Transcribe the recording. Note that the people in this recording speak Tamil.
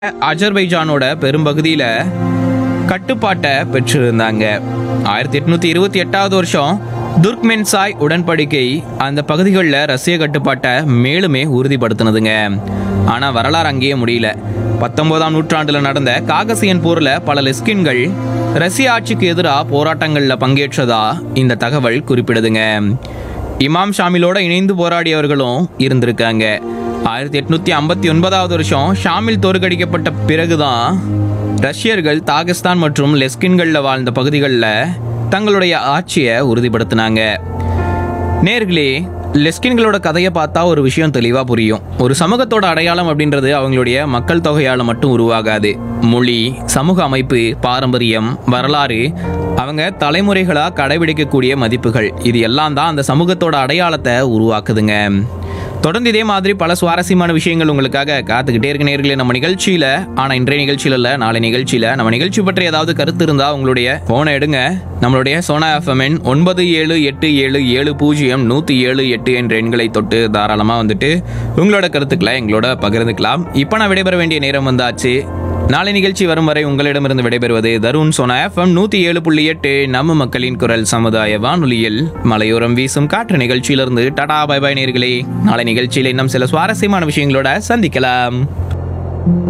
அஜர்பைஜானோட பெரும்பகுதியில கட்டுப்பாட்டை பெற்றிருந்தாங்க ஆயிரத்தி எட்நூத்தி இருபத்தி எட்டாவது வருஷம் துர்க்மென்சாய் உடன்படிக்கை அந்த பகுதிகளில் ரஷ்ய கட்டுப்பாட்டை மேலுமே உறுதிப்படுத்தினதுங்க ஆனா வரலாறு அங்கேயே முடியல பத்தொன்பதாம் நூற்றாண்டுல நடந்த காகசியன் போர்ல பல லெஸ்கின்கள் ரஷ்ய ஆட்சிக்கு எதிராக போராட்டங்கள்ல பங்கேற்றதா இந்த தகவல் குறிப்பிடுதுங்க இமாம் ஷாமிலோட இணைந்து போராடியவர்களும் இருந்திருக்காங்க ஆயிரத்தி எட்நூத்தி ஐம்பத்தி ஒன்பதாவது வருஷம் ஷாமில் தோற்கடிக்கப்பட்ட பிறகுதான் ரஷ்யர்கள் தாகிஸ்தான் மற்றும் லெஸ்கின்களில் வாழ்ந்த பகுதிகளில் தங்களுடைய ஆட்சியை உறுதிப்படுத்தினாங்க நேர்களே லெஸ்கின்களோட கதையை பார்த்தா ஒரு விஷயம் தெளிவாக புரியும் ஒரு சமூகத்தோட அடையாளம் அப்படின்றது அவங்களுடைய மக்கள் தொகையால் மட்டும் உருவாகாது மொழி சமூக அமைப்பு பாரம்பரியம் வரலாறு அவங்க தலைமுறைகளாக கடைபிடிக்கக்கூடிய மதிப்புகள் இது எல்லாம் தான் அந்த சமூகத்தோட அடையாளத்தை உருவாக்குதுங்க தொடர்ந்து இதே மாதிரி பல சுவாரஸ்யமான விஷயங்கள் உங்களுக்காக காத்துக்கிட்டே இருக்க நேர்களே நம்ம நிகழ்ச்சியில ஆனா இன்றைய நிகழ்ச்சியில இல்ல நாளை நிகழ்ச்சியில நம்ம நிகழ்ச்சி பற்றி ஏதாவது கருத்து இருந்தா உங்களுடைய போனை எடுங்க நம்மளுடைய சோனா எஃப்எம்என் ஒன்பது ஏழு எட்டு ஏழு ஏழு பூஜ்ஜியம் நூத்தி ஏழு எட்டு என்ற எண்களை தொட்டு தாராளமா வந்துட்டு உங்களோட கருத்துக்களை எங்களோட பகிர்ந்துக்கலாம் இப்போ நான் விடைபெற வேண்டிய நேரம் வந்தாச்சு நாளை நிகழ்ச்சி வரும் வரை உங்களிடமிருந்து விடைபெறுவது தருண் சோனா எஃப்எம் நூத்தி ஏழு புள்ளி எட்டு நம்ம மக்களின் குரல் சமுதாய வானொலியில் மலையோரம் வீசும் காற்று நிகழ்ச்சியிலிருந்து டாடா பை பை நேர்களே நாளை நிகழ்ச்சியில் இன்னும் சில சுவாரஸ்யமான விஷயங்களோட சந்திக்கலாம்